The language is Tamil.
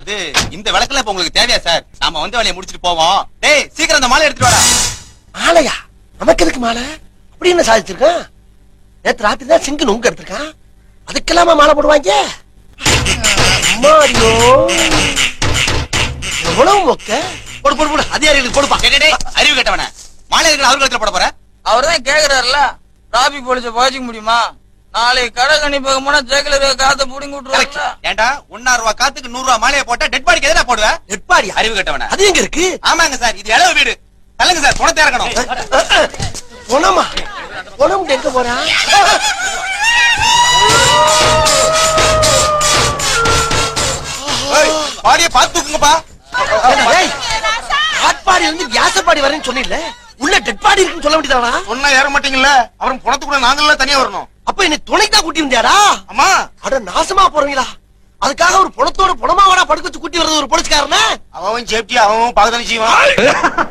அது இந்த விளக்குல இப்ப உங்களுக்கு தேவையா சார் நாம வந்து வேலையை முடிச்சிட்டு போவோம் டேய் சீக்கிரம் அந்த மாலை எடுத்துட்டு வாடா மாலையா நமக்கு எதுக்கு மாலை அப்படி என்ன சாதிச்சிருக்கான் நேத்து ராத்திரி தான் சிங்கு நுங்க எடுத்திருக்கான் அதுக்கெல்லாமா மாலை போடுவாங்க அம்மாடியோ எவ்வளவு மொக்க போடு போடு போடு அதிகாரிகளுக்கு போடுப்பா டேய், டேய், டேய், அறிவு கேட்டவன மாலை இருக்கிற அவரு கழுத்துல போட போற அவர் தான் கேக்குறாருல டிராபிக் போலீஸ பாய்ச்சிக்க முடியுமா நாளைக்கு கடை கணிப்பாக போனா ஜெகல இருக்க காத்த புடிங்கி விட்டுருவாங்க ஏன்டா ஒன்னா ரூபா காத்துக்கு நூறு ரூபா மாலையை போட்டா டெட் பாடிக்கு எதுனா போடுவ நெட்பாடியா அறிவு கேட்டவன அது எங்க இருக்கு ஆமாங்க சார் இது இளவு வீடு தள்ளுங்க சார் குணத்தை இறக்கணும் பொணமா பொணம் எங்க போறான் ஏய், பாடியை பார்த்து தூக்குங்கப்பா ஆட்பாடி இருந்து வியாசப்பாடி வரேன்னு சொன்னில்ல உள்ள டெட் பாடி இருக்குன்னு சொல்ல வேண்டியதானா ஒன்னா ஏற மாட்டீங்கல்ல அப்புறம் குணத்துக்குள்ள நாங்களாம் தனியா வரணும் அப்ப என்னை துணைக்கு தான் கூட்டி வந்தியாடா அம்மா அட நாசமா போறீங்களா அதுக்காக ஒரு புணத்தோட புணமாவடா படுக்க வச்சு கூட்டி வர்றது ஒரு போலீஸ்காரன அவன் சேஃப்டி அவன் பாக்கதானே செய்வான்